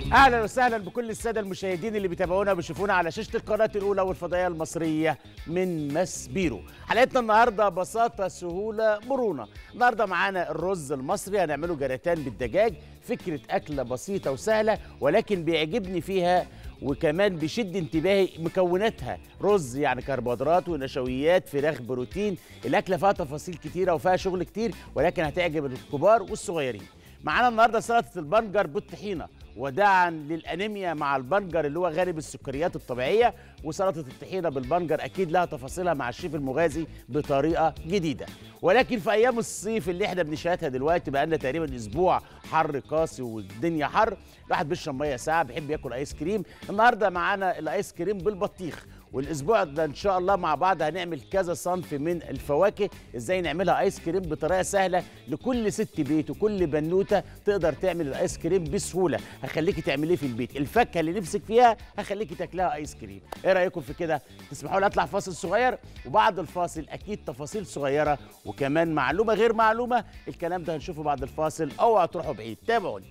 اهلا وسهلا بكل الساده المشاهدين اللي بيتابعونا وبيشوفونا على شاشه القناه الاولى والفضائيه المصريه من مسبيرو حلقتنا النهارده بساطه سهوله مرونه النهارده معانا الرز المصري هنعمله جراتان بالدجاج فكره اكله بسيطه وسهله ولكن بيعجبني فيها وكمان بيشد انتباهي مكوناتها رز يعني كربوهيدرات ونشويات فراخ بروتين الاكله فيها تفاصيل كتيره وفيها شغل كتير ولكن هتعجب الكبار والصغيرين معانا النهارده سلطه البنجر بالطحينه وداعا للانيميا مع البنجر اللي هو غالب السكريات الطبيعيه وسلطه الطحينه بالبنجر اكيد لها تفاصيلها مع الشيف المغازي بطريقه جديده ولكن في ايام الصيف اللي احنا بنشهدها دلوقتي بقى لنا تقريبا اسبوع حر قاسي والدنيا حر الواحد بيشرب ميه ساعه بيحب ياكل ايس كريم النهارده معانا الايس كريم بالبطيخ والاسبوع ده ان شاء الله مع بعض هنعمل كذا صنف من الفواكه ازاي نعملها ايس كريم بطريقه سهله لكل ست بيت وكل بنوته تقدر تعمل الايس كريم بسهوله هخليكي تعمليه في البيت الفاكهه اللي نفسك فيها هخليكي تاكلها ايس كريم ايه رايكم في كده تسمحوا لي اطلع فاصل صغير وبعد الفاصل اكيد تفاصيل صغيره وكمان معلومه غير معلومه الكلام ده هنشوفه بعد الفاصل اوعوا تروحوا بعيد تابعوني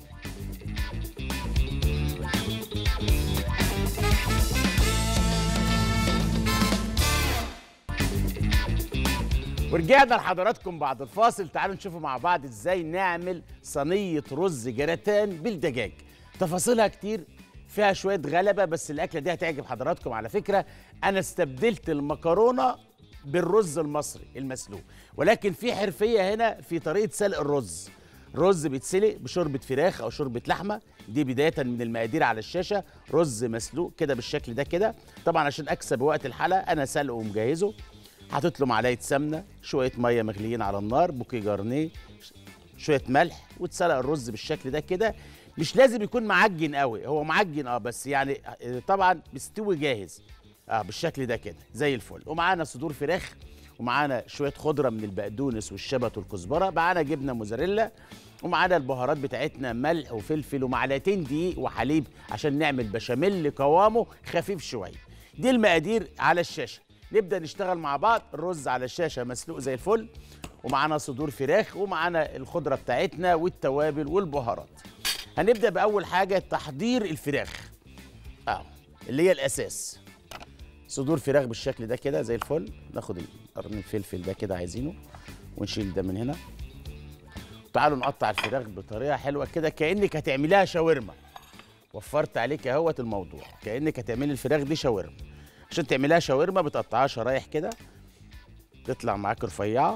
ورجعنا لحضراتكم بعد الفاصل تعالوا نشوفوا مع بعض ازاي نعمل صينيه رز جراتان بالدجاج تفاصيلها كتير فيها شويه غلبه بس الاكله دي هتعجب حضراتكم على فكره انا استبدلت المكرونه بالرز المصري المسلوق ولكن في حرفيه هنا في طريقه سلق الرز رز بيتسلق بشوربه فراخ او شوربه لحمه دي بدايه من المقادير على الشاشه رز مسلوق كده بالشكل ده كده طبعا عشان اكسب وقت الحلقه انا سلقه ومجهزه حاطط له معلقه سمنه شويه ميه مغليين على النار بوكي جارنيه شويه ملح واتسلق الرز بالشكل ده كده مش لازم يكون معجن قوي هو معجن اه بس يعني طبعا مستوي جاهز اه بالشكل ده كده زي الفل ومعانا صدور فراخ ومعانا شويه خضره من البقدونس والشبت والكزبره معانا جبنه موزاريلا ومعانا البهارات بتاعتنا ملح وفلفل ومعلقتين دقيق وحليب عشان نعمل بشاميل قوامه خفيف شويه دي المقادير على الشاشه نبدا نشتغل مع بعض الرز على الشاشه مسلوق زي الفل ومعانا صدور فراخ ومعانا الخضره بتاعتنا والتوابل والبهارات هنبدا باول حاجه تحضير الفراخ اه اللي هي الاساس صدور فراخ بالشكل ده كده زي الفل ناخد قرن الفلفل ده كده عايزينه ونشيل ده من هنا تعالوا نقطع الفراخ بطريقه حلوه كده كانك هتعمليها شاورما وفرت عليك اهوت الموضوع كانك هتعملي الفراخ دي شاورما عشان تعمليها شاورما بتقطعها شرايح كده تطلع معاك رفيعه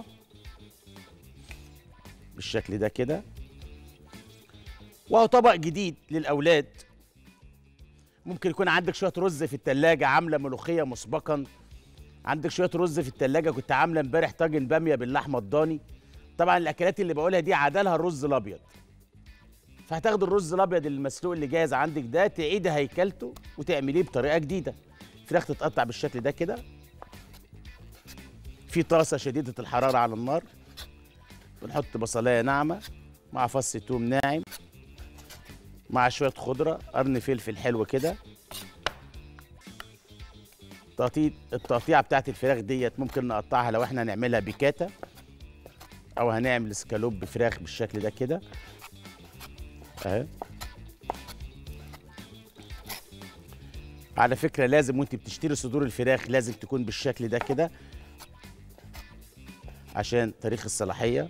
بالشكل ده كده وهو طبق جديد للاولاد ممكن يكون عندك شويه رز في التلاجة عامله ملوخيه مسبقا عندك شويه رز في التلاجة كنت عامله امبارح طاجن باميه باللحمه الضاني طبعا الاكلات اللي بقولها دي عدلها الرز الابيض فهتاخد الرز الابيض المسلوق اللي جاهز عندك ده تعيدي هيكلته وتعمليه بطريقه جديده الفراخ تتقطع بالشكل ده كده في طاسه شديده الحراره على النار بنحط بصلايه ناعمه مع فص توم ناعم مع شويه خضره قرن فلفل حلو كده تقطيع التقطيعه بتاعت الفراخ ديت ممكن نقطعها لو احنا هنعملها بيكاتا او هنعمل سكالوب فراخ بالشكل ده كده اهي على فكره لازم وانت بتشتري صدور الفراخ لازم تكون بالشكل ده كده عشان تاريخ الصلاحيه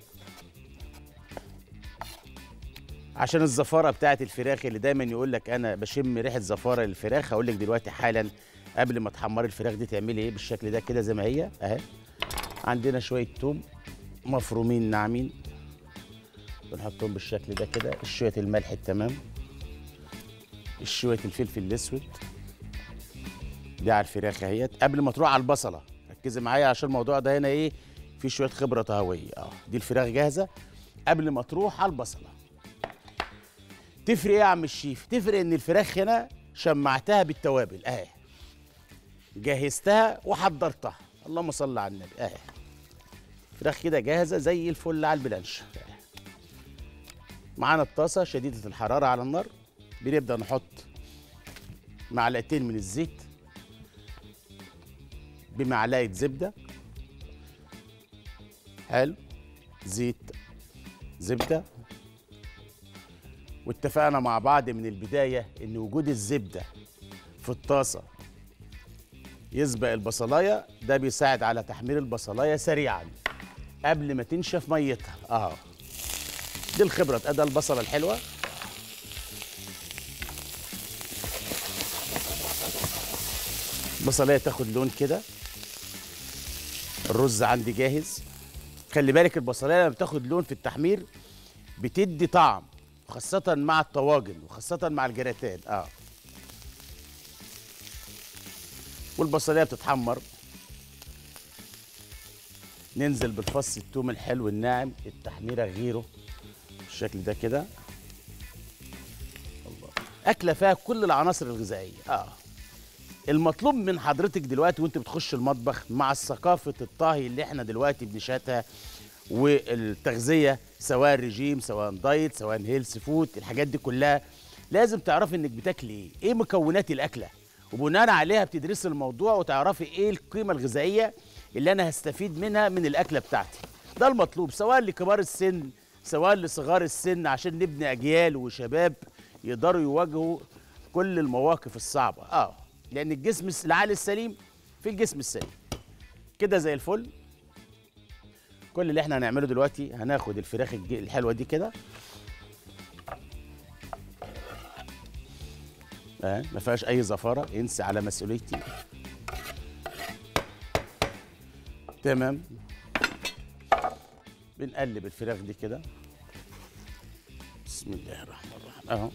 عشان الزفاره بتاعت الفراخ اللي دايما يقول لك انا بشم ريحه زفاره للفراخ هقول لك دلوقتي حالا قبل ما تحمري الفراخ دي تعملي ايه بالشكل ده كده زي ما هي اهي عندنا شويه توم مفرومين ناعمين بنحطهم بالشكل ده كده شويه الملح التمام شويه الفلفل الاسود دي على الفراخ اهيت قبل ما تروح على البصله ركزي معايا عشان الموضوع ده هنا ايه في شويه خبره طهويه اه دي الفراخ جاهزه قبل ما تروح على البصله تفرق ايه يا عم الشيف تفرق ان الفراخ هنا شمعتها بالتوابل اهي جهزتها وحضرتها اللهم صل على النبي اهي فراخ كده جاهزه زي الفل على البلانش أهي. معانا الطاسه شديده الحراره على النار بنبدا نحط معلقتين من الزيت بمعلقه زبده حلو زيت زبده واتفقنا مع بعض من البدايه ان وجود الزبده في الطاسه يسبق البصلايه ده بيساعد على تحمير البصلايه سريعا قبل ما تنشف ميتها اه دي الخبره ادي البصله الحلوه البصلايه تاخد لون كده الرز عندي جاهز خلي بالك البصلايه لما بتاخد لون في التحمير بتدي طعم خاصة مع الطواجن وخاصة مع الجراتان اه والبصلية بتتحمر ننزل بالفص التوم الحلو الناعم التحميرة غيره بالشكل ده كده الله أكلة فيها كل العناصر الغذائية اه المطلوب من حضرتك دلوقتي وانت بتخش المطبخ مع ثقافة الطهي اللي احنا دلوقتي بنشاتها والتغذيه سواء رجيم سواء دايت سواء هيلث فود الحاجات دي كلها لازم تعرفي انك بتاكلي ايه ايه مكونات الاكله وبناء عليها بتدرسي الموضوع وتعرفي ايه القيمه الغذائيه اللي انا هستفيد منها من الاكله بتاعتي ده المطلوب سواء لكبار السن سواء لصغار السن عشان نبني اجيال وشباب يقدروا يواجهوا كل المواقف الصعبه اه لان الجسم العقل السليم في الجسم السليم كده زي الفل كل اللي احنا هنعمله دلوقتي هناخد الفراخ الج- الحلوه دي كده اه ما فيهاش اي زفاره ينسى على مسؤوليتي تمام بنقلب الفراخ دي كده بسم الله الرحمن الرحيم اهو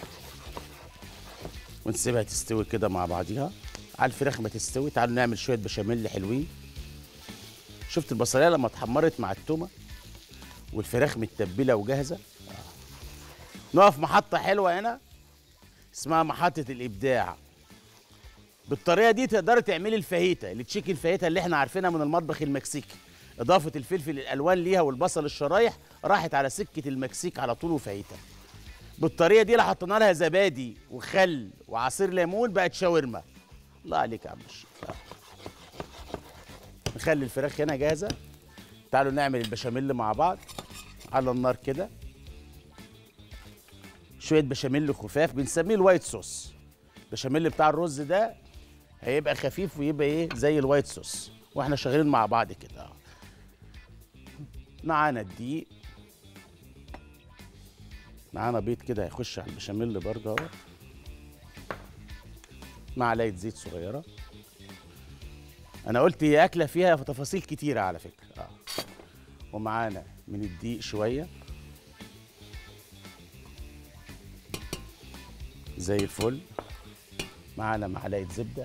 ونسيبها تستوي كده مع بعضيها على الفراخ ما تستوي تعالوا نعمل شويه بشاميل حلوين شفت البصليه لما اتحمرت مع التومه والفراخ متبله وجاهزه آه. نقف محطه حلوه هنا اسمها محطه الابداع بالطريقه دي تقدري تعملي الفاهيتا التشيكن فاهيتا اللي احنا عارفينها من المطبخ المكسيكي اضافه الفلفل الالوان ليها والبصل الشرايح راحت على سكه المكسيك على طول وفاهيتا بالطريقه دي لو حطينا لها زبادي وخل وعصير ليمون بقت شاورما الله عليك يا عم الشيخ آه. نخلي الفراخ هنا جاهزه تعالوا نعمل البشاميل مع بعض على النار كده شويه بشاميل خفاف بنسميه الوايت صوص البشاميل بتاع الرز ده هيبقى خفيف ويبقى ايه زي الوايت صوص واحنا شغالين مع بعض كده آه. معانا الدقيق معانا بيض كده هيخش على البشاميل برضه اهو معلقه زيت صغيره انا قلت هي اكله فيها تفاصيل كتيره على فكره اه ومعانا من الدقيق شويه زي الفل معانا معلقه زبده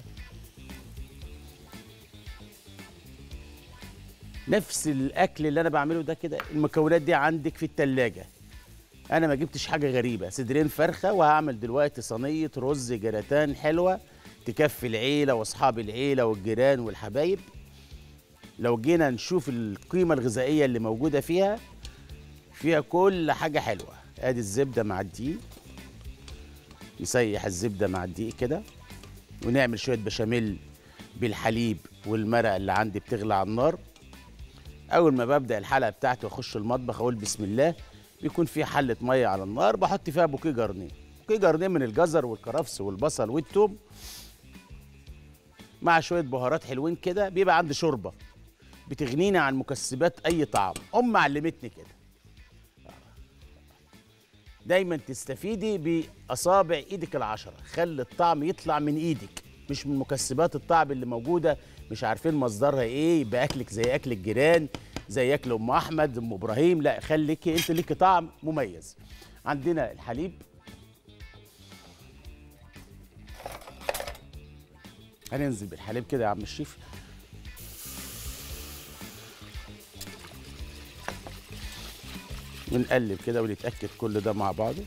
نفس الاكل اللي انا بعمله ده كده المكونات دي عندك في التلاجة انا ما جبتش حاجه غريبه صدرين فرخه وهعمل دلوقتي صينيه رز جراتان حلوه تكفي العيله واصحاب العيله والجيران والحبايب لو جينا نشوف القيمه الغذائيه اللي موجوده فيها فيها كل حاجه حلوه ادي الزبده مع الدقيق نسيح الزبده مع الدقيق كده ونعمل شويه بشاميل بالحليب والمرق اللي عندي بتغلى على النار اول ما ببدا الحلقه بتاعتي واخش المطبخ اقول بسم الله بيكون في حله ميه على النار بحط فيها بوكيه جرنيه بوكيه جرنيه من الجزر والكرفس والبصل والثوم مع شويه بهارات حلوين كده بيبقى عندي شوربه بتغنيني عن مكسبات اي طعام ام علمتني كده دايما تستفيدي باصابع ايدك العشره خلي الطعم يطلع من ايدك مش من مكسبات الطعم اللي موجوده مش عارفين مصدرها ايه يبقى اكلك زي اكل الجيران زي اكل ام احمد ام ابراهيم لا خليكي انت ليكي طعم مميز عندنا الحليب هننزل بالحليب كده يا عم الشيف ونقلب كده ونتاكد كل ده مع بعضه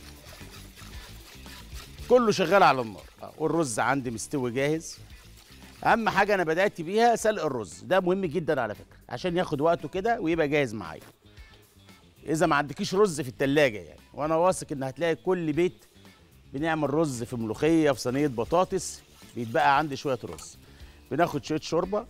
كله شغال على النار آه، والرز عندي مستوي جاهز اهم حاجه انا بدات بيها سلق الرز ده مهم جدا على فكره عشان ياخد وقته كده ويبقى جاهز معايا اذا ما عندكيش رز في التلاجة يعني وانا واثق ان هتلاقي كل بيت بنعمل رز في ملوخيه في صينيه بطاطس بيتبقى عندي شويه رز بناخد شويه شوربه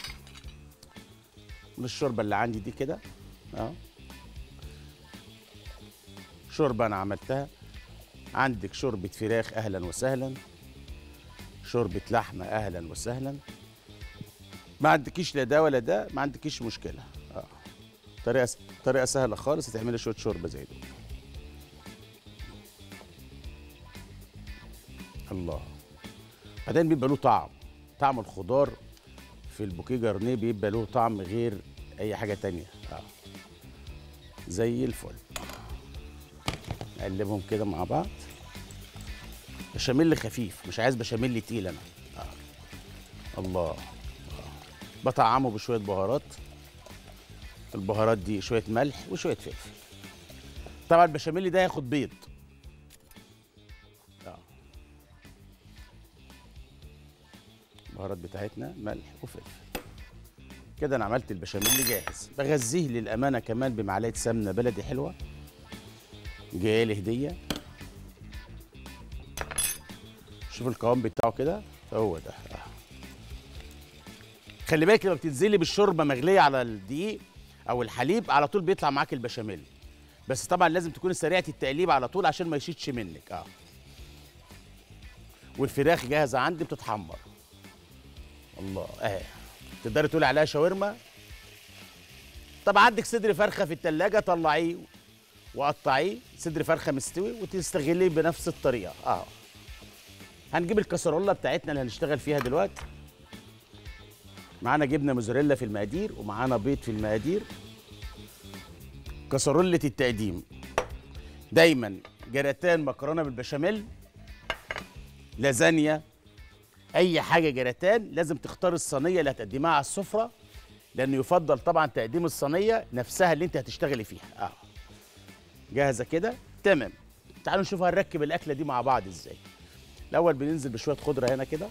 من الشوربه اللي عندي دي كده اه شوربه انا عملتها عندك شوربه فراخ اهلا وسهلا شوربه لحمه اهلا وسهلا ما عندكيش لا ده ولا ده ما عندكيش مشكله اه طريقه طريقه سهله خالص تعملي شويه شوربه زي دول الله بعدين بيبقى له طعم طعم الخضار في البوكيه جارنيه بيبقى له طعم غير اي حاجه تانية اه زي الفل نقلبهم كده مع بعض بشاميل خفيف مش عايز بشاميل تقيل انا آه. الله آه. بطعمه بشويه بهارات البهارات دي شويه ملح وشويه فلفل طبعا البشاميل ده ياخد بيض آه. البهارات بتاعتنا ملح وفلفل كده انا عملت البشاميل جاهز بغذيه للامانه كمان بمعلقه سمنه بلدي حلوه جايه لي هديه شوف القوام بتاعه كده هو ده آه. خلي بالك لما بتنزلي بالشوربه مغليه على الدقيق او الحليب على طول بيطلع معاك البشاميل بس طبعا لازم تكون سريعه التقليب على طول عشان ما يشيتش منك اه والفراخ جاهزه عندي بتتحمر الله اهي تقدري تقولي عليها شاورما طب عندك صدر فرخه في التلاجة طلعيه وقطعيه صدر فرخه مستوي وتستغليه بنفس الطريقه اه هنجيب الكسرولة بتاعتنا اللي هنشتغل فيها دلوقتي معانا جبنه موزاريلا في المقادير ومعانا بيض في المقادير كسرولة التقديم دايما جراتان مكرونه بالبشاميل لازانيا اي حاجه جراتان لازم تختار الصينيه اللي هتقدمها على السفره لانه يفضل طبعا تقديم الصينيه نفسها اللي انت هتشتغلي فيها اه جاهزه كده تمام تعالوا نشوف هنركب الاكله دي مع بعض ازاي الاول بننزل بشويه خضره هنا كده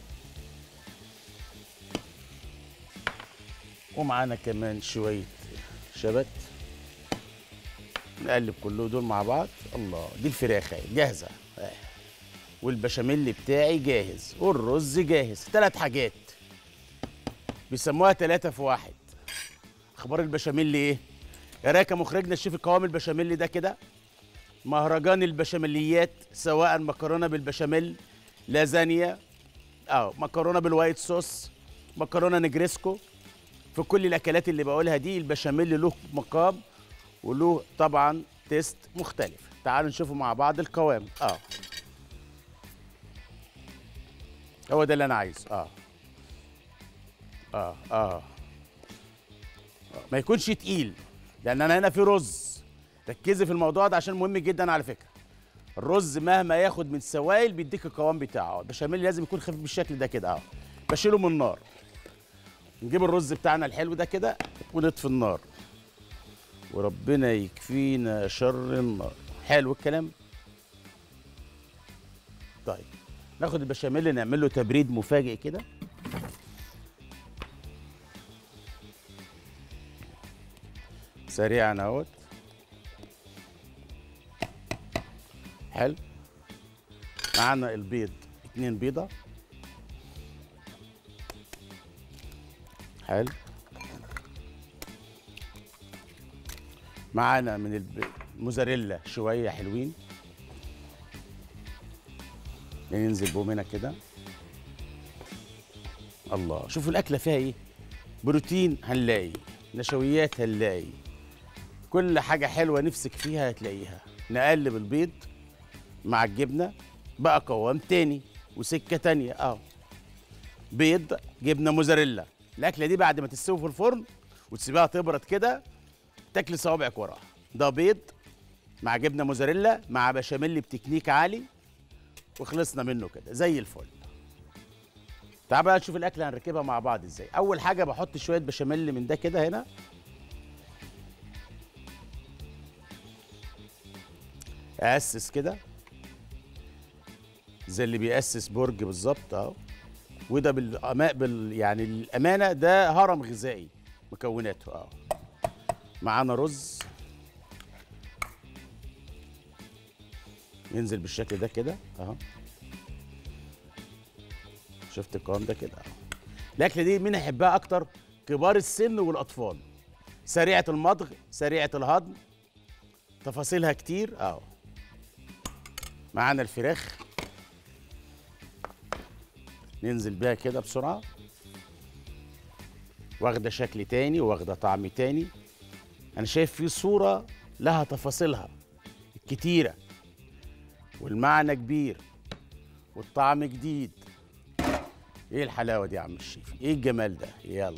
ومعانا كمان شويه شبت نقلب كله دول مع بعض الله دي الفراخ اهي جاهزه آه. والبشاميل بتاعي جاهز والرز جاهز ثلاث حاجات بيسموها ثلاثة في واحد اخبار البشاميل ايه يا راكا مخرجنا شوف القوام البشاميل ده كده مهرجان البشاميليات سواء مكرونه بالبشاميل لازانيا اه مكرونه بالوايت صوص مكرونه نجريسكو في كل الاكلات اللي بقولها دي البشاميل له مقام وله طبعا تيست مختلف تعالوا نشوفوا مع بعض القوام اه هو ده اللي انا عايزه اه اه اه ما يكونش تقيل لان انا هنا في رز ركزي في الموضوع ده عشان مهم جدا على فكره الرز مهما ياخد من سوائل بيديك القوام بتاعه البشاميل لازم يكون خفيف بالشكل ده كده اه بشيله من النار نجيب الرز بتاعنا الحلو ده كده ونطفي النار وربنا يكفينا شر النار حلو الكلام طيب ناخد البشاميل نعمل له تبريد مفاجئ كده سريعا اهوت حلو معانا البيض اتنين بيضة حلو معانا من الب- الموزاريلا شوية حلوين ننزل بهم هنا كده الله شوفوا الأكلة فيها إيه بروتين هنلاقي نشويات هنلاقي كل حاجة حلوة نفسك فيها هتلاقيها نقلب البيض مع الجبنة بقى قوام تاني وسكة تانية اه بيض جبنة موزاريلا الأكلة دي بعد ما تستوي في الفرن وتسيبها تبرد كده تاكلي صوابعك وراها ده بيض مع جبنة موزاريلا مع بشاميل بتكنيك عالي وخلصنا منه كده زي الفل تعال بقى نشوف الاكله هنركبها مع بعض ازاي اول حاجه بحط شويه بشاميل من ده كده هنا اسس كده زي اللي بيأسس برج بالظبط اهو وده بالأما... بال يعني الامانه ده هرم غذائي مكوناته اه معانا رز ينزل بالشكل ده كده اهو شفت القوام ده كده اهو الاكله دي مين يحبها اكتر كبار السن والاطفال سريعه المضغ سريعه الهضم تفاصيلها كتير اهو معانا الفراخ ننزل بيها كده بسرعه واخده شكل تاني واخده طعم تاني انا شايف في صوره لها تفاصيلها كتيره والمعنى كبير والطعم جديد ايه الحلاوه دي يا عم الشيف ايه الجمال ده يلا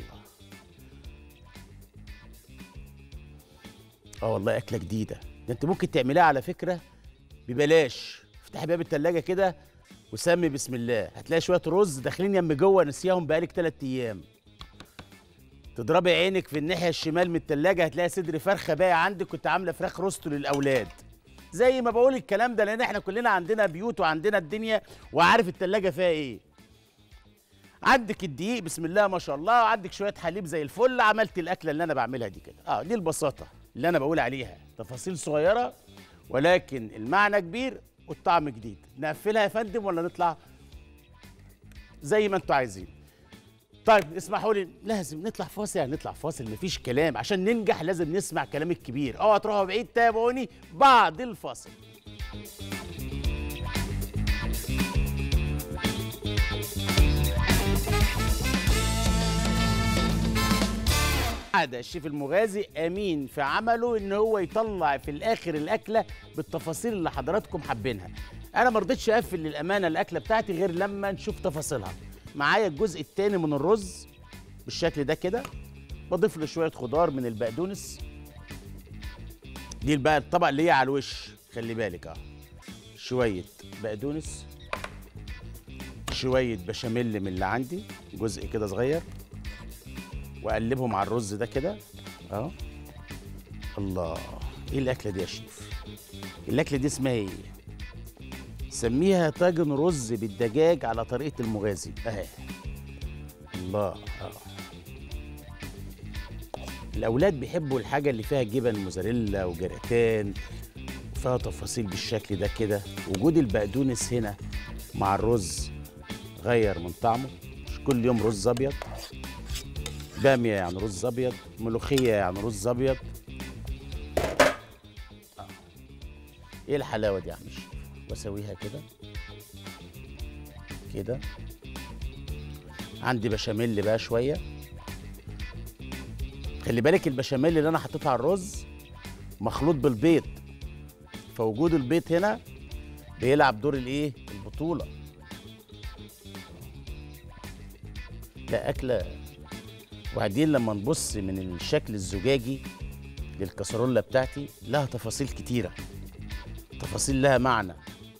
اه والله اكله جديده ده انت ممكن تعملها على فكره ببلاش افتحي باب التلاجة كده وسمي بسم الله هتلاقي شويه رز داخلين يم جوه نسيهم بقالك تلات ايام تضربي عينك في الناحيه الشمال من التلاجة هتلاقي صدر فرخه باقي عندك كنت عامله فراخ روستو للاولاد زي ما بقول الكلام ده لان احنا كلنا عندنا بيوت وعندنا الدنيا وعارف التلاجة فيها ايه عندك الدقيق بسم الله ما شاء الله وعندك شويه حليب زي الفل عملت الاكله اللي انا بعملها دي كده اه دي البساطه اللي انا بقول عليها تفاصيل صغيره ولكن المعنى كبير والطعم جديد نقفلها يا فندم ولا نطلع زي ما انتوا عايزين طيب اسمحوا لي لازم نطلع فاصل يعني نطلع فاصل مفيش كلام عشان ننجح لازم نسمع كلام الكبير اوعى تروحوا بعيد تابعوني بعد الفاصل عادة الشيف المغازي امين في عمله ان هو يطلع في الاخر الاكله بالتفاصيل اللي حضراتكم حابينها انا ما رضيتش اقفل للامانه الاكله بتاعتي غير لما نشوف تفاصيلها معايا الجزء الثاني من الرز بالشكل ده كده بضيف له شويه خضار من البقدونس دي بقى الطبق اللي هي على الوش خلي بالك اه شويه بقدونس شويه بشاميل من اللي عندي جزء كده صغير واقلبهم على الرز ده كده اهو الله ايه الاكله دي يا شيف الاكله دي اسمها ايه سميها طاجن رز بالدجاج على طريقه المغازي اهي الله اه الاولاد بيحبوا الحاجه اللي فيها جبن موزاريلا وجراتان وفيها تفاصيل بالشكل ده كده وجود البقدونس هنا مع الرز غير من طعمه مش كل يوم رز ابيض باميه يعني رز ابيض ملوخيه يعني رز ابيض آه. ايه الحلاوه دي يا عم الشيف واسويها كده كده عندي بشاميل بقى شويه خلي بالك البشاميل اللي انا حطيته على الرز مخلوط بالبيض فوجود البيض هنا بيلعب دور الايه البطوله لا اكله وبعدين لما نبص من الشكل الزجاجي للكسرولة بتاعتي لها تفاصيل كتيرة تفاصيل لها معنى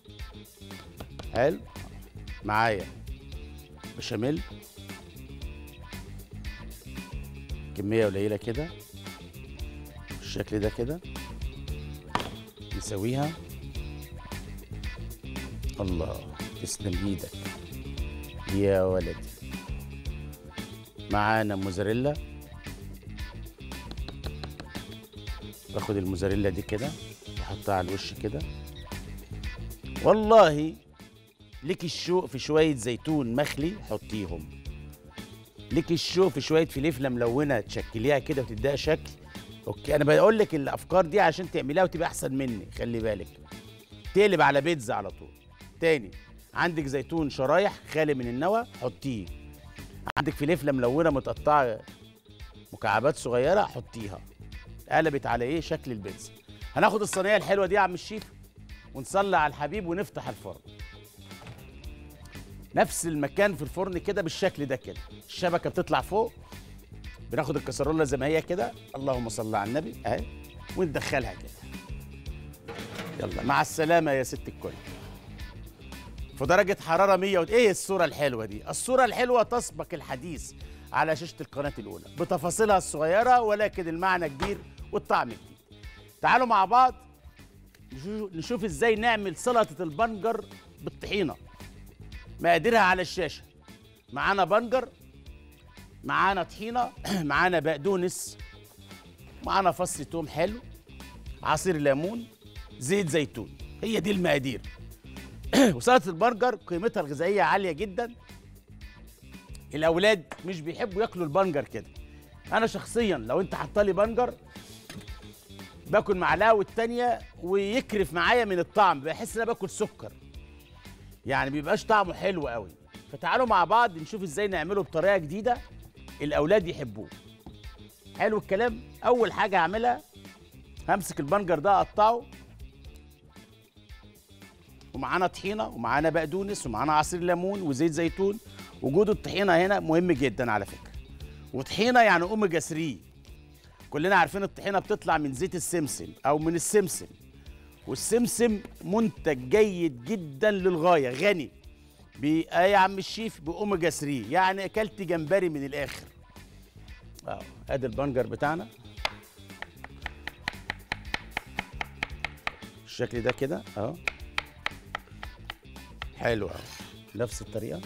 حلو معايا بشاميل كمية قليلة كده بالشكل ده كده نسويها الله تسلم ايدك يا ولدي معانا موزاريلا باخد الموزاريلا دي كده احطها على الوش كده والله ليك الشوق في شويه زيتون مخلي حطيهم ليك الشوق في شويه فلفله ملونه تشكليها كده وتديها شكل اوكي انا بقول لك الافكار دي عشان تعمليها وتبقى احسن مني خلي بالك تقلب على بيتزا على طول تاني عندك زيتون شرايح خالي من النوى حطيه عندك فلفله ملونه متقطعه مكعبات صغيره حطيها قلبت على ايه شكل البيتزا هناخد الصينيه الحلوه دي يا عم الشيف ونصلي على الحبيب ونفتح الفرن نفس المكان في الفرن كده بالشكل ده كده الشبكه بتطلع فوق بناخد الكسرونه زي ما هي كده اللهم صل على النبي اهي وندخلها كده يلا مع السلامه يا ست الكل في درجة حرارة 100 و... ايه الصورة الحلوة دي؟ الصورة الحلوة تسبق الحديث على شاشة القناة الأولى بتفاصيلها الصغيرة ولكن المعنى كبير والطعم جديد. تعالوا مع بعض نشوف ازاي نعمل سلطة البنجر بالطحينة. مقاديرها على الشاشة. معانا بنجر معانا طحينة معانا بقدونس معانا فص توم حلو عصير ليمون زيت زيتون هي دي المقادير وسلطه البرجر قيمتها الغذائيه عاليه جدا الاولاد مش بيحبوا ياكلوا البنجر كده انا شخصيا لو انت حاطه لي بنجر باكل معلقه والتانيه ويكرف معايا من الطعم بحس ان انا باكل سكر يعني بيبقاش طعمه حلو قوي فتعالوا مع بعض نشوف ازاي نعمله بطريقه جديده الاولاد يحبوه حلو الكلام اول حاجه هعملها همسك البنجر ده اقطعه ومعانا طحينه ومعانا بقدونس ومعانا عصير ليمون وزيت زيتون وجود الطحينه هنا مهم جدا على فكره وطحينه يعني اوميجا 3 كلنا عارفين الطحينه بتطلع من زيت السمسم او من السمسم والسمسم منتج جيد جدا للغايه غني بايه يا عم الشيف باوميجا 3 يعني اكلت جمبري من الاخر اه ادي البنجر بتاعنا الشكل ده كده اهو حلو اهو نفس الطريقه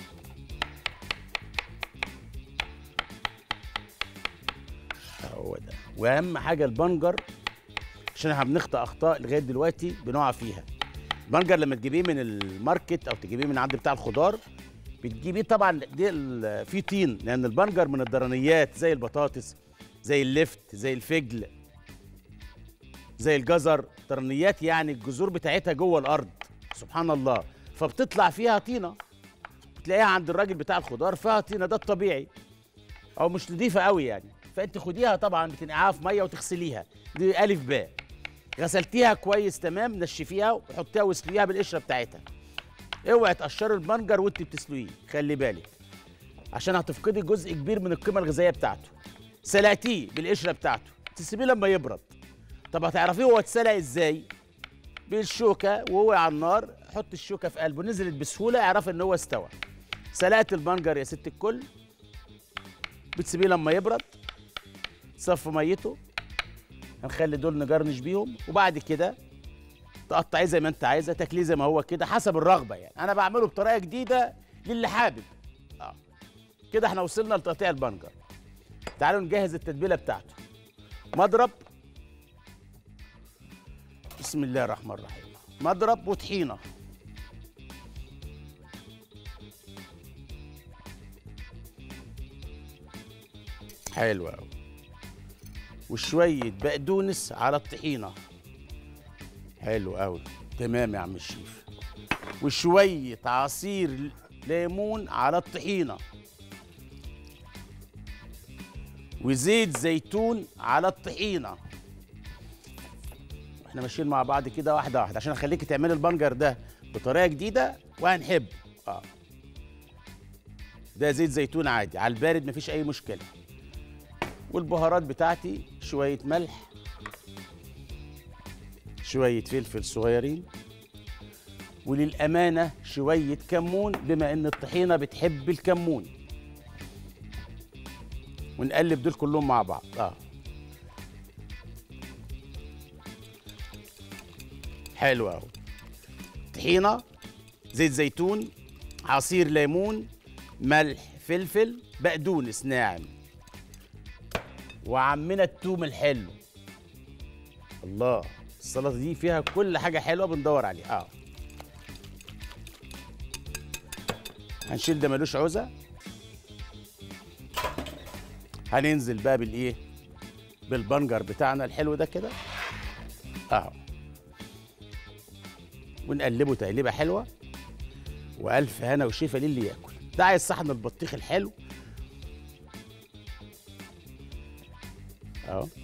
هو ده واهم حاجه البنجر عشان احنا بنخطئ اخطاء لغايه دلوقتي بنقع فيها البنجر لما تجيبيه من الماركت او تجيبيه من عند بتاع الخضار بتجيبيه طبعا دي ال- فيه طين لان البنجر من الضرنيات زي البطاطس زي اللفت زي الفجل زي الجزر ضرنيات يعني الجذور بتاعتها جوه الارض سبحان الله فبتطلع فيها طينه بتلاقيها عند الراجل بتاع الخضار فيها طينه ده الطبيعي او مش نضيفه قوي يعني فانت خديها طبعا بتنقعها في ميه وتغسليها دي الف باء غسلتيها كويس تمام نشفيها وحطيها واسلقيها بالقشره بتاعتها اوعي تقشري البنجر وانت بتسلقيه خلي بالك عشان هتفقدي جزء كبير من القيمه الغذائيه بتاعته سلقتيه بالقشره بتاعته تسيبيه لما يبرد طب هتعرفيه هو اتسلق ازاي بالشوكه وهو على النار حط الشوكه في قلبه نزلت بسهوله اعرف ان هو استوى سلقت البنجر يا ست الكل بتسيبيه لما يبرد تصفي ميته هنخلي دول نجرنش بيهم وبعد كده تقطعيه زي ما انت عايزه تاكليه زي ما هو كده حسب الرغبه يعني انا بعمله بطريقه جديده للي حابب اه كده احنا وصلنا لتقطيع البنجر تعالوا نجهز التتبيله بتاعته مضرب بسم الله الرحمن الرحيم مضرب وطحينه حلو قوي وشويه بقدونس على الطحينه حلو قوي تمام يا عم الشيف وشويه عصير ليمون على الطحينه وزيت زيتون على الطحينه احنا ماشيين مع بعض كده واحده واحده عشان اخليكي تعملي البنجر ده بطريقه جديده وهنحب اه ده زيت زيتون عادي على البارد مفيش اي مشكله والبهارات بتاعتي شويه ملح شويه فلفل صغيرين وللامانه شويه كمون بما ان الطحينه بتحب الكمون ونقلب دول كلهم مع بعض اه حلو اهو طحينه زيت زيتون عصير ليمون ملح فلفل بقدونس ناعم وعمنا التوم الحلو الله السلطه دي فيها كل حاجه حلوه بندور عليها اه هنشيل ده ملوش عوزه هننزل بقى بالايه بالبنجر بتاعنا الحلو ده كده اهو ونقلبه تقليبه حلوه والف هنا وشفا للي ياكل ده عايز صحن البطيخ الحلو اهو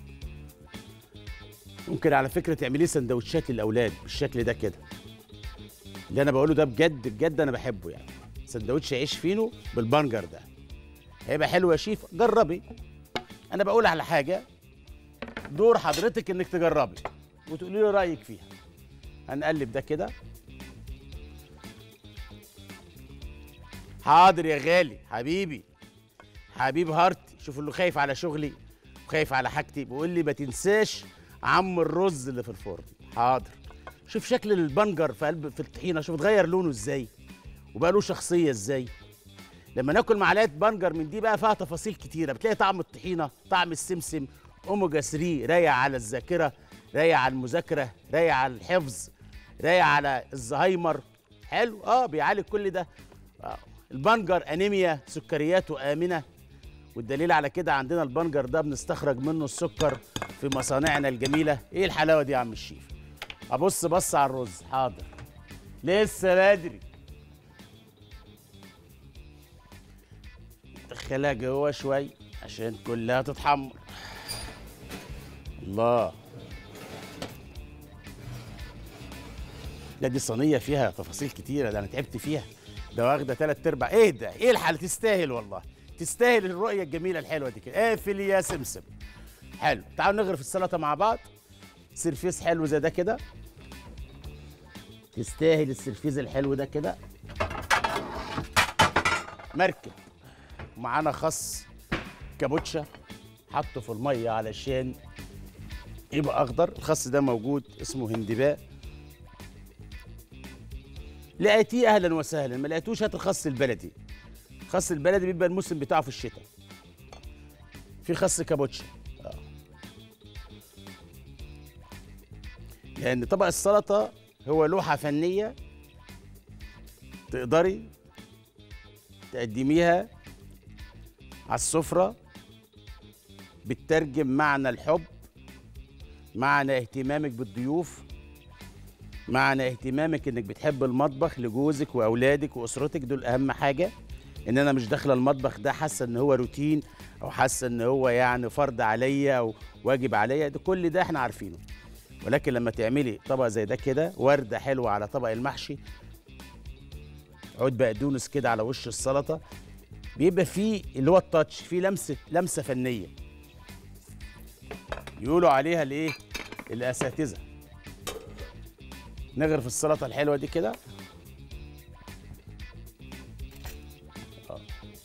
ممكن على فكره تعمليه سندوتشات للاولاد بالشكل ده كده اللي انا بقوله ده بجد بجد انا بحبه يعني سندوتش عيش فينو بالبنجر ده هيبقى حلو يا شيف جربي انا بقول على حاجه دور حضرتك انك تجربي وتقولي لي رايك فيها هنقلب ده كده حاضر يا غالي حبيبي حبيب هارتي شوف اللي خايف على شغلي وخايف على حاجتي بيقول لي ما تنساش عم الرز اللي في الفرن حاضر شوف شكل البنجر في قلب في الطحينه شوف اتغير لونه ازاي وبقى له شخصيه ازاي لما ناكل معلقه بنجر من دي بقى فيها تفاصيل كتيره بتلاقي طعم الطحينه طعم السمسم اوميجا 3 رايق على الذاكره رايق على المذاكره رايق على الحفظ رايق على الزهايمر حلو اه بيعالج كل ده آه. البنجر انيميا سكرياته امنه والدليل على كده عندنا البنجر ده بنستخرج منه السكر في مصانعنا الجميله ايه الحلاوه دي يا عم الشيف ابص بص على الرز حاضر لسه بدري دخلها جوه شوي عشان كلها تتحمر الله لا دي صينيه فيها تفاصيل كتيره ده انا تعبت فيها ده واخده ثلاث ارباع ايه ده ايه الحل تستاهل والله تستاهل الرؤيه الجميله الحلوه دي كده اقفل يا سمسم حلو تعالوا نغرف السلطه مع بعض سرفيس حلو زي ده كده تستاهل السرفيز الحلو ده كده مركب معانا خس كابوتشا حطه في الميه علشان يبقى اخضر الخس ده موجود اسمه هندباء لقيتيه اهلا وسهلا ما لقيتوش هات الخس البلدي الخس البلدي بيبقى الموسم بتاعه في الشتاء في خس كابوتشا آه. لان طبق السلطه هو لوحه فنيه تقدري تقدميها على السفره بتترجم معنى الحب معنى اهتمامك بالضيوف معنى اهتمامك انك بتحب المطبخ لجوزك واولادك واسرتك دول اهم حاجه ان انا مش داخله المطبخ ده حاسه ان هو روتين او حاسه ان هو يعني فرض عليا او واجب عليا ده كل ده احنا عارفينه ولكن لما تعملي طبق زي ده كده ورده حلوه على طبق المحشي عود بقدونس كده على وش السلطه بيبقى فيه اللي هو التاتش فيه لمسه لمسه فنيه يقولوا عليها الايه الاساتذه نغرف السلطه الحلوه دي كده آه.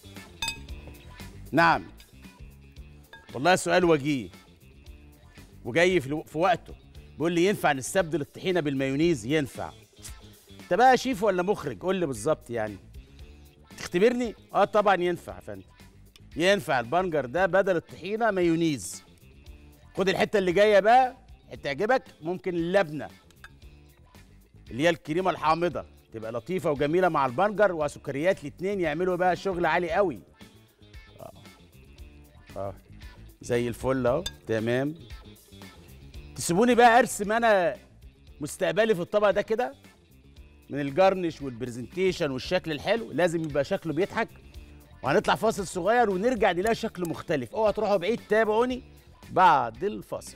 نعم والله سؤال وجيه وجاي في, الو- في وقته بيقول لي ينفع نستبدل الطحينه بالمايونيز ينفع انت بقى شيف ولا مخرج قول لي بالظبط يعني تختبرني اه طبعا ينفع يا فندم ينفع البنجر ده بدل الطحينه مايونيز خد الحته اللي جايه بقى تعجبك ممكن اللبنه اللي هي الكريمه الحامضه تبقى لطيفه وجميله مع البنجر وسكريات الاتنين يعملوا بقى شغل عالي قوي اه اه زي الفل اهو تمام تسيبوني بقى ارسم انا مستقبلي في الطبق ده كده من الجرنش والبرزنتيشن والشكل الحلو لازم يبقى شكله بيضحك وهنطلع فاصل صغير ونرجع نلاقي شكل مختلف اوعى تروحوا بعيد تابعوني بعد الفاصل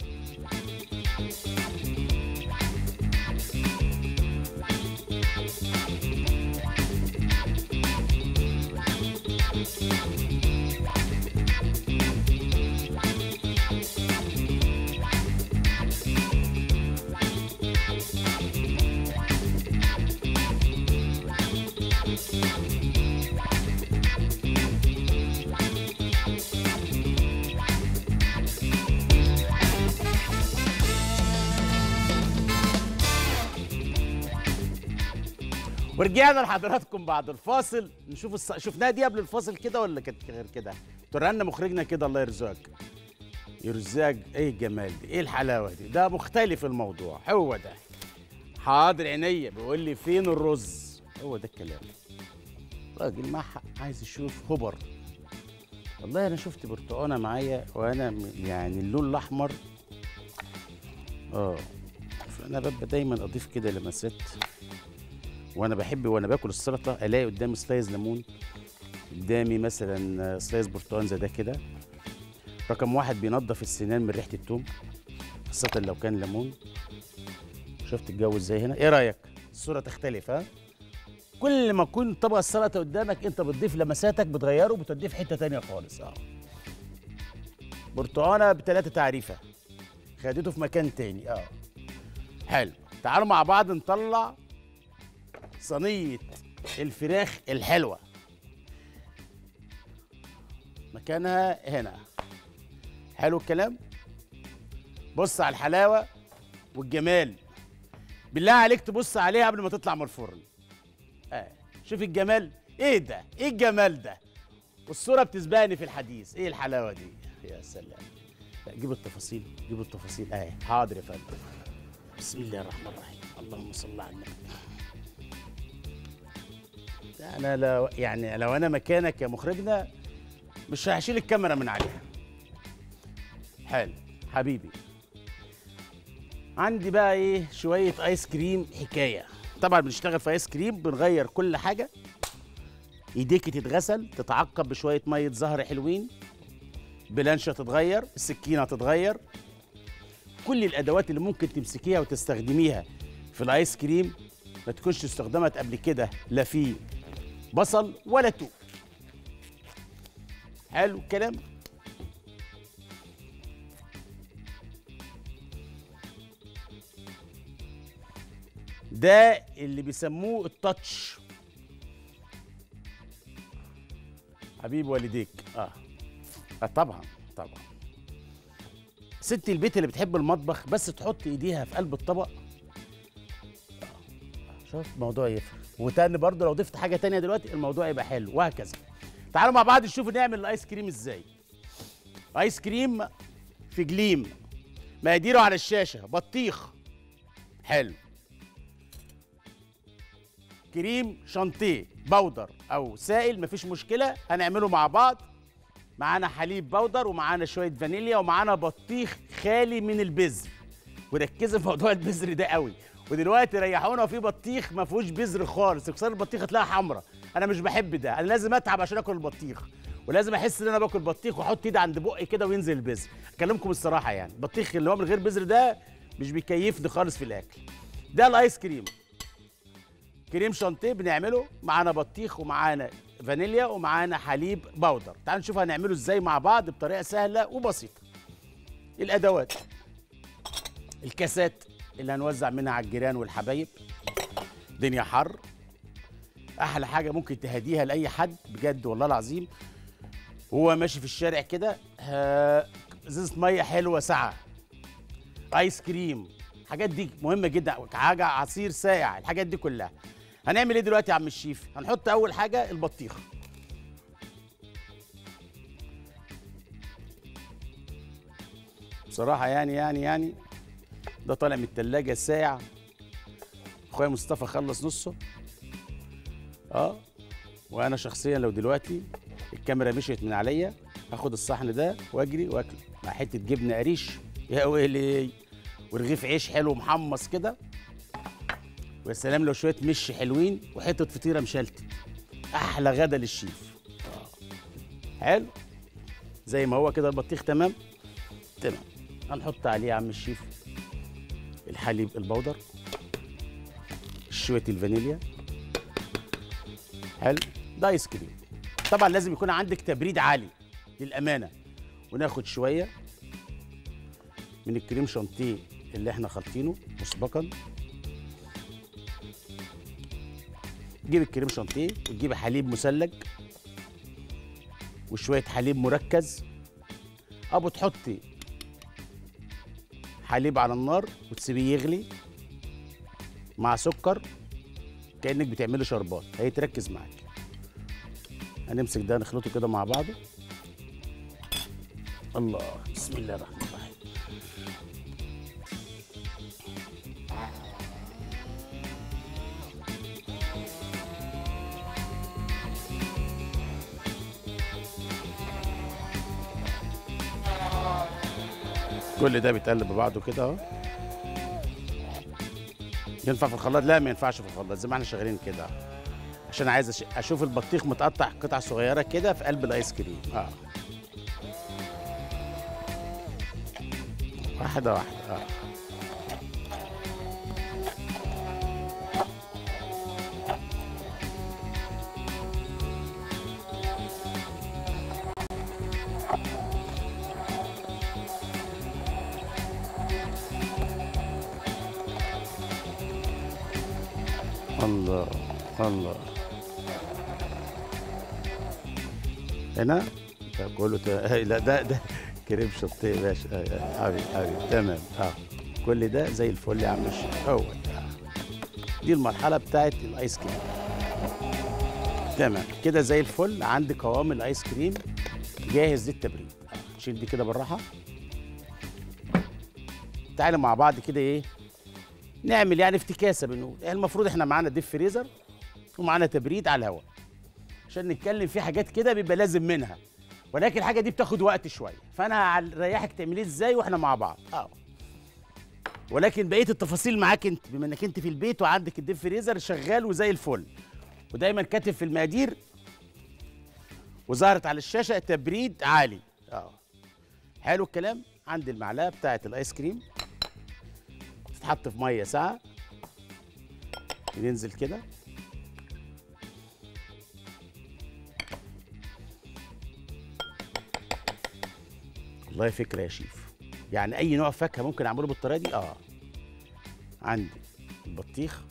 ورجعنا لحضراتكم بعد الفاصل نشوف الص... شفناها دي قبل الفاصل كده ولا كانت غير كده ترانا مخرجنا كده الله يرزقك يرزقك ايه الجمال دي ايه الحلاوه دي ده مختلف الموضوع هو ده حاضر عينيا بيقول لي فين الرز هو ده الكلام راجل ما حق عايز يشوف هبر والله انا شفت برتقانه معايا وانا م- يعني اللون الاحمر اه فانا ببقى دايما اضيف كده لمسات وانا بحب وانا باكل السلطه الاقي قدامي سلايز ليمون قدامي مثلا سلايز برتقال زي ده كده رقم واحد بينظف السنان من ريحه التوم خاصه لو كان ليمون شفت الجو ازاي هنا ايه رايك الصوره تختلف ها كل ما يكون طبق السلطه قدامك انت بتضيف لمساتك بتغيره وبتوديه في حته تانية خالص اه برتقانه بثلاثه تعريفه خدته في مكان تاني اه حلو تعالوا مع بعض نطلع صينية الفراخ الحلوة مكانها هنا حلو الكلام بص على الحلاوة والجمال بالله عليك تبص عليها قبل ما تطلع من الفرن آه. شوف الجمال ايه ده ايه الجمال ده والصورة بتسبقني في الحديث ايه الحلاوة دي يا سلام لا جيب التفاصيل جيب التفاصيل اهي حاضر يا فندم بسم الله الرحمن الرحيم اللهم صل على النبي انا لو يعني لو انا مكانك يا مخرجنا مش هشيل الكاميرا من عليها حلو حبيبي عندي بقى ايه شويه ايس كريم حكايه طبعا بنشتغل في ايس كريم بنغير كل حاجه ايديك تتغسل تتعقب بشويه ميه زهر حلوين بلانشة تتغير السكينه تتغير كل الادوات اللي ممكن تمسكيها وتستخدميها في الايس كريم ما تكونش استخدمت قبل كده لا في بصل ولا توم حلو الكلام ده اللي بيسموه التاتش حبيب والديك اه, آه طبعا طبعا ست البيت اللي بتحب المطبخ بس تحط ايديها في قلب الطبق آه. شوف الموضوع يفرق وتاني برضه لو ضفت حاجه تانية دلوقتي الموضوع يبقى حلو وهكذا تعالوا مع بعض نشوف نعمل الايس كريم ازاي ايس كريم في جليم مقاديره على الشاشه بطيخ حلو كريم شانتيه بودر او سائل مفيش مشكله هنعمله مع بعض معانا حليب بودر ومعانا شويه فانيليا ومعانا بطيخ خالي من البذر وركزوا في موضوع البذر ده قوي ودلوقتي ريحونا في بطيخ ما فيهوش بذر خالص تكسر البطيخ تلاقيها حمراء انا مش بحب ده انا لازم اتعب عشان اكل البطيخ ولازم احس ان انا باكل بطيخ واحط ايدي عند بقي كده وينزل البذر اكلمكم الصراحه يعني البطيخ اللي هو من غير بذر ده مش بيكيفني خالص في الاكل ده الايس كريم كريم شانتيه بنعمله معانا بطيخ ومعانا فانيليا ومعانا حليب بودر تعالوا نشوف هنعمله ازاي مع بعض بطريقه سهله وبسيطه الادوات الكاسات اللي هنوزع منها على الجيران والحبايب دنيا حر احلى حاجه ممكن تهديها لاي حد بجد والله العظيم هو ماشي في الشارع كده ها، ازازه ميه حلوه ساعه ايس كريم الحاجات دي مهمه جدا حاجه عصير ساقع الحاجات دي كلها هنعمل ايه دلوقتي يا عم الشيف هنحط اول حاجه البطيخ بصراحه يعني يعني يعني ده طالع من التلاجة ساعة اخويا مصطفى خلص نصه اه وانا شخصيا لو دلوقتي الكاميرا مشيت من عليا هاخد الصحن ده واجري واكله مع حته جبنه قريش يا ويلي ورغيف عيش حلو محمص كده ويا سلام لو شويه مش حلوين وحته فطيره مشلتت احلى غدا للشيف آه. حلو زي ما هو كده البطيخ تمام تمام هنحط عليه يا عم الشيف الحليب البودر شويه الفانيليا حلو ده ايس كريم طبعا لازم يكون عندك تبريد عالي للامانه وناخد شويه من الكريم شانتيه اللي احنا خالطينه مسبقا تجيب الكريم شانتيه وتجيب حليب مثلج وشويه حليب مركز او بتحطي حليب على النار وتسيبيه يغلي مع سكر كانك بتعملي شربات هيتركز معاك هنمسك ده نخلطه كده مع بعضه الله بسم الله الرحمن الرحيم كل ده بيتقلب ببعضه كده اهو ينفع في الخلاط لا ما ينفعش في الخلاط زي ما احنا شغالين كده عشان عايز أش- اشوف البطيخ متقطع قطع صغيره كده في قلب الايس كريم اه واحده واحده اه الله الله هنا ده كله ت... لا ده ده كريم شطيه يا باشا آه، آه، حبيبي حبيبي تمام اه كل ده زي الفل يا عم الشيخ هو ده. دي المرحله بتاعت الايس كريم تمام كده زي الفل عندي قوام الايس كريم جاهز للتبريد آه، نشيل دي كده بالراحه تعالوا مع بعض كده ايه نعمل يعني افتكاسه بنقول يعني المفروض احنا معانا ديب فريزر ومعانا تبريد على الهواء عشان نتكلم في حاجات كده بيبقى لازم منها ولكن الحاجه دي بتاخد وقت شويه فانا هريحك تعمليه ازاي واحنا مع بعض اه ولكن بقيه التفاصيل معاك انت بما انك انت في البيت وعندك الديب فريزر شغال وزي الفل ودايما كاتب في المقادير وظهرت على الشاشه تبريد عالي اه حلو الكلام عندي المعلقه بتاعه الايس كريم تتحط في ميه ساعه ننزل كده والله فكره يا شيف يعني اي نوع فاكهه ممكن اعمله بالطريقه دي اه عندي البطيخ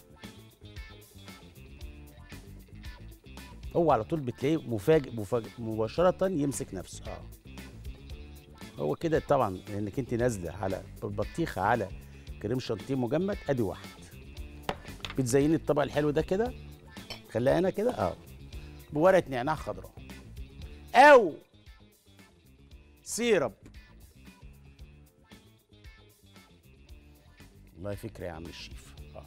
هو على طول بتلاقيه مفاجئ مفاجئ مباشره يمسك نفسه اه هو كده طبعا لانك انت نازله على البطيخه على كريم شانتيه مجمد ادي واحد بتزيني الطبق الحلو ده كده خليها هنا كده اه بورقه نعناع خضراء او سيرب والله فكره يا عم الشيف اه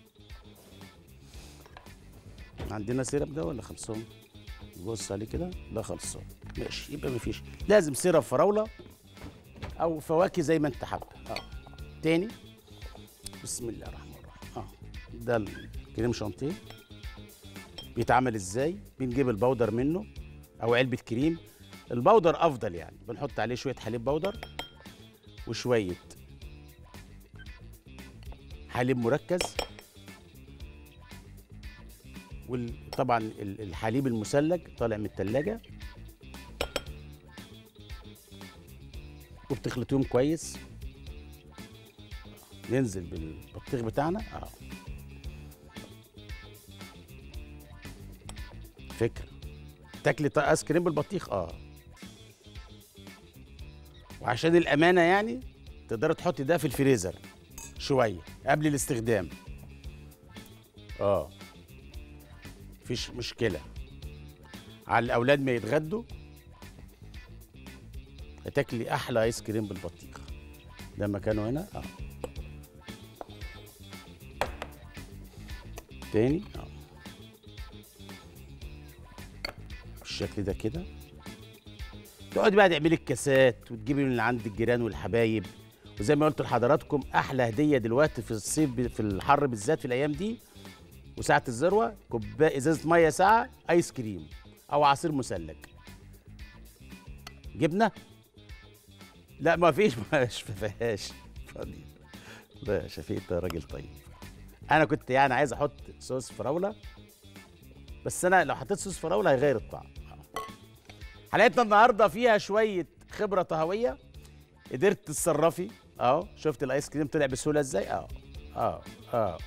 عندنا سيرب ده ولا خلصان بص عليه كده ده خلصان ماشي يبقى مفيش لازم سيرب فراوله او فواكه زي ما انت حابب اه تاني بسم الله الرحمن الرحيم اه ده الكريم شانتيه بيتعمل ازاي بنجيب البودر منه او علبه كريم البودر افضل يعني بنحط عليه شويه حليب بودر وشويه حليب مركز وطبعا الحليب المثلج طالع من التلاجة وبتخلطيهم كويس ننزل بالبطيخ بتاعنا اه فكرة تاكلي ايس كريم بالبطيخ اه وعشان الامانه يعني تقدري تحطي ده في الفريزر شويه قبل الاستخدام اه مفيش مشكله على الاولاد ما يتغدوا هتاكلي احلى ايس كريم بالبطيخ ده مكانه هنا اه تاني اه بالشكل ده كده تقعدي بقى تعملي الكاسات وتجيبي من عند الجيران والحبايب وزي ما قلت لحضراتكم احلى هديه دلوقتي في الصيف ب- في الحر بالذات في الايام دي وساعه الذروه كوبايه ازازه ميه ساعه ايس كريم او عصير مثلج جبنه لا ما فيش مش ما فيهاش فاضي لا يا شفيق انت راجل طيب انا كنت يعني عايز احط صوص فراوله بس انا لو حطيت صوص فراوله هيغير الطعم حلقتنا النهارده فيها شويه خبره طهويه قدرت تتصرفي اهو شفت الايس كريم طلع بسهوله ازاي اه اه اه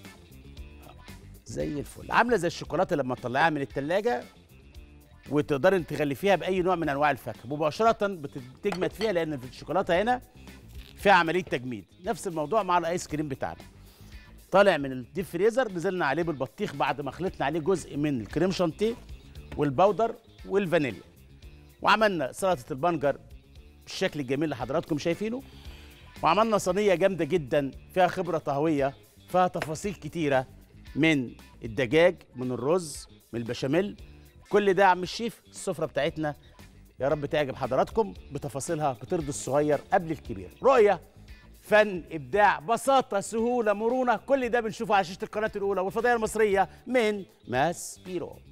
زي الفل عامله زي الشوكولاته لما تطلعيها من التلاجة وتقدري انت تغلفيها باي نوع من انواع الفاكهه مباشره بت- بتجمد فيها لان في الشوكولاته هنا فيها عمليه تجميد نفس الموضوع مع الايس كريم بتاعنا طالع من الديب فريزر نزلنا عليه بالبطيخ بعد ما خلطنا عليه جزء من الكريم شانتيه والبودر والفانيليا وعملنا سلطه البنجر بالشكل الجميل اللي حضراتكم شايفينه وعملنا صينيه جامده جدا فيها خبره طهويه فيها تفاصيل كتيره من الدجاج من الرز من البشاميل كل ده يا عم الشيف السفره بتاعتنا يا رب تعجب حضراتكم بتفاصيلها بترضي الصغير قبل الكبير رؤيه فن ابداع بساطه سهوله مرونه كل ده بنشوفه على شاشه القناه الاولى والفضائيه المصريه من ماس بيرو